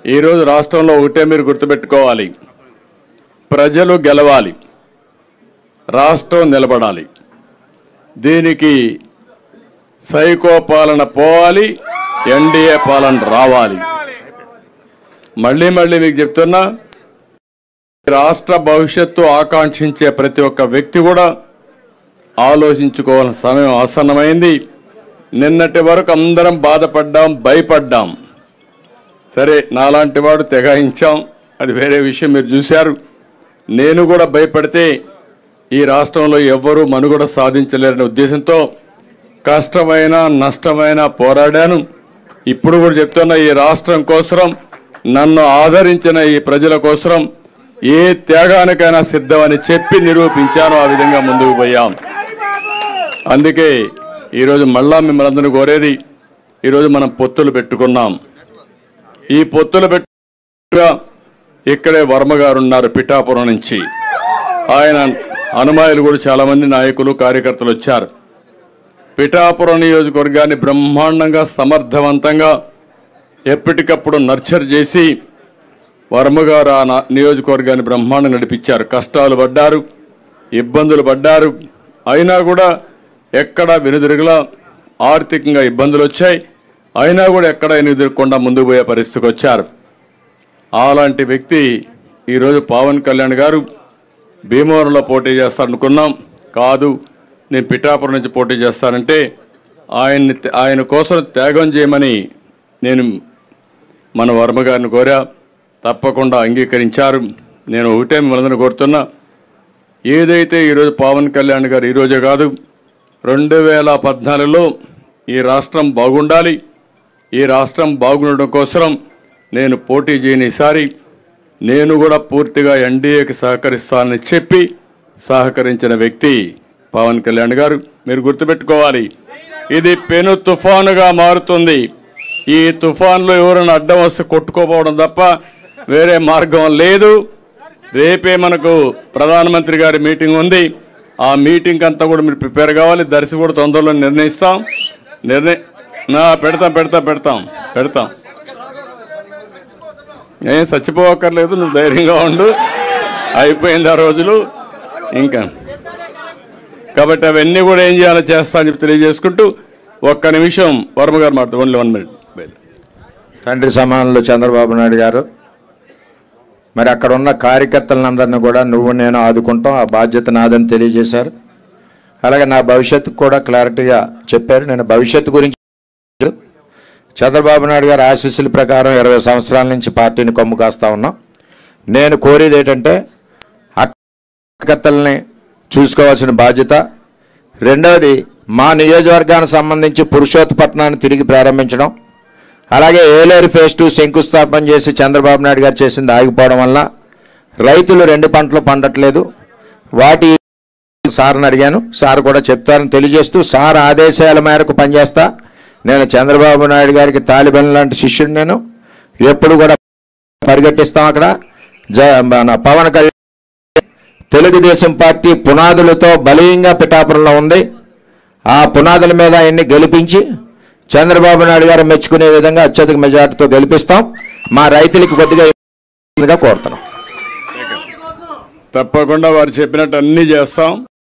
ఈరోజు రాష్ట్రంలో ఒకటే మీరు గుర్తుపెట్టుకోవాలి ప్రజలు గెలవాలి రాష్ట్రం నిలబడాలి దీనికి సైకో పాలన పోవాలి ఎన్డీఏ పాలన రావాలి మళ్ళీ మళ్ళీ మీకు చెప్తున్నా రాష్ట్ర భవిష్యత్తు ఆకాంక్షించే ప్రతి ఒక్క వ్యక్తి కూడా ఆలోచించుకోవాల్సిన సమయం ఆసన్నమైంది నిన్నటి వరకు అందరం బాధపడ్డాం భయపడ్డాం సరే నాలాంటి వాడు తెగాయించాం అది వేరే విషయం మీరు చూశారు నేను కూడా భయపడితే ఈ రాష్ట్రంలో ఎవ్వరూ మనుగడ సాధించలేరనే ఉద్దేశంతో కష్టమైన నష్టమైన పోరాడాను ఇప్పుడు కూడా చెప్తున్నా ఈ రాష్ట్రం కోసం నన్ను ఆదరించిన ఈ ప్రజల కోసం ఏ త్యాగానికైనా సిద్ధమని చెప్పి నిరూపించాను ఆ విధంగా ముందుకు పోయాం అందుకే ఈరోజు మళ్ళా మిమ్మల్ని అందరూ కోరేది ఈరోజు మనం పొత్తులు పెట్టుకున్నాం ఈ పొత్తులు పెట్టుగా ఇక్కడే వర్మ గారు ఉన్నారు పిఠాపురం నుంచి ఆయన అనుమాయులు కూడా చాలా మంది నాయకులు కార్యకర్తలు వచ్చారు పిఠాపురం నియోజకవర్గాన్ని బ్రహ్మాండంగా సమర్థవంతంగా ఎప్పటికప్పుడు నర్చర్ చేసి వర్మ గారు ఆ నా- నియోజకవర్గాన్ని బ్రహ్మాండంగా నడిపించారు కష్టాలు పడ్డారు ఇబ్బందులు పడ్డారు అయినా కూడా ఎక్కడ వెనుదిరుగులా ఆర్థికంగా ఇబ్బందులు వచ్చాయి అయినా కూడా ఎక్కడ ఎదుర్కొండా ముందుకు పోయే పరిస్థితికి వచ్చారు అలాంటి వ్యక్తి ఈరోజు పవన్ కళ్యాణ్ గారు భీమవరంలో పోటీ చేస్తారనుకున్నాం కాదు నేను పిఠాపురం నుంచి పోటీ చేస్తానంటే ఆయన్ని ఆయన కోసం త్యాగం చేయమని నేను మన వర్మ గారిని కోరా తప్పకుండా అంగీకరించారు నేను ఒకటే మిమ్మల్ని కోరుతున్నా ఏదైతే ఈరోజు పవన్ కళ్యాణ్ గారు ఈరోజే కాదు రెండు వేల పద్నాలుగులో ఈ రాష్ట్రం బాగుండాలి ఈ రాష్ట్రం బాగుండడం కోసం నేను పోటీ చేయని ఈసారి నేను కూడా పూర్తిగా ఎన్డీఏకి సహకరిస్తానని చెప్పి సహకరించిన వ్యక్తి పవన్ కళ్యాణ్ గారు మీరు గుర్తుపెట్టుకోవాలి ఇది పెను తుఫానుగా మారుతుంది ఈ తుఫాన్లో ఎవరైనా అడ్డం వస్తే కొట్టుకోపోవడం తప్ప వేరే మార్గం లేదు రేపే మనకు ప్రధానమంత్రి గారి మీటింగ్ ఉంది ఆ మీటింగ్ అంతా కూడా మీరు ప్రిపేర్ కావాలి దర్శి కూడా తొందరలో నిర్ణయిస్తాం నిర్ణయ నా పెడతాం పెడతాం పెడతాం పెడతాం ఏం చచ్చిపోవక్కర్లేదు నువ్వు ధైర్యంగా ఉండు అయిపోయింది ఆ రోజులు ఇంకా కాబట్టి అవన్నీ కూడా ఏం చేయాలో చేస్తా అని చెప్పి తెలియజేసుకుంటూ ఒక్క నిమిషం వర్మ గారు మాట్లాడు ఓన్లీ వన్ మినిట్ తండ్రి సమానులు చంద్రబాబు నాయుడు గారు మరి అక్కడ ఉన్న కార్యకర్తలందరినీ కూడా నువ్వు నేను ఆదుకుంటాం ఆ బాధ్యత నాదని తెలియజేశారు అలాగే నా భవిష్యత్తు కూడా క్లారిటీగా చెప్పారు నేను భవిష్యత్తు గురించి చంద్రబాబు నాయుడు గారి ఆశీస్సుల ప్రకారం ఇరవై సంవత్సరాల నుంచి పార్టీని కొమ్ము కాస్తా ఉన్నాం నేను కోరేది ఏంటంటే కార్యకర్తల్ని చూసుకోవాల్సిన బాధ్యత రెండవది మా నియోజకవర్గానికి సంబంధించి పురుషోత్తపట్నాన్ని తిరిగి ప్రారంభించడం అలాగే ఏలేరు ఫేజ్ టూ శంకుస్థాపన చేసి చంద్రబాబు నాయుడు గారు చేసింది ఆగిపోవడం వల్ల రైతులు రెండు పంటలు పండట్లేదు వాటి సార్ని అడిగాను సార్ కూడా చెప్తారని తెలియజేస్తూ సార్ ఆదేశాల మేరకు పనిచేస్తా నేను చంద్రబాబు నాయుడు గారికి తాలిబన్ లాంటి శిష్యుడు నేను ఎప్పుడు కూడా పరిగెట్టిస్తాం అక్కడ జ మన పవన్ కళ్యాణ్ తెలుగుదేశం పార్టీ పునాదులతో బలీయంగా పిఠాపురంలో ఉంది ఆ పునాదుల మీద ఆయన్ని గెలిపించి చంద్రబాబు నాయుడు గారు మెచ్చుకునే విధంగా అత్యధిక మెజార్టీతో గెలిపిస్తాం మా రైతులకి కొద్దిగా ఇబ్బందిగా కోరుతున్నాం తప్పకుండా వారు చెప్పినట్టు అన్నీ చేస్తాం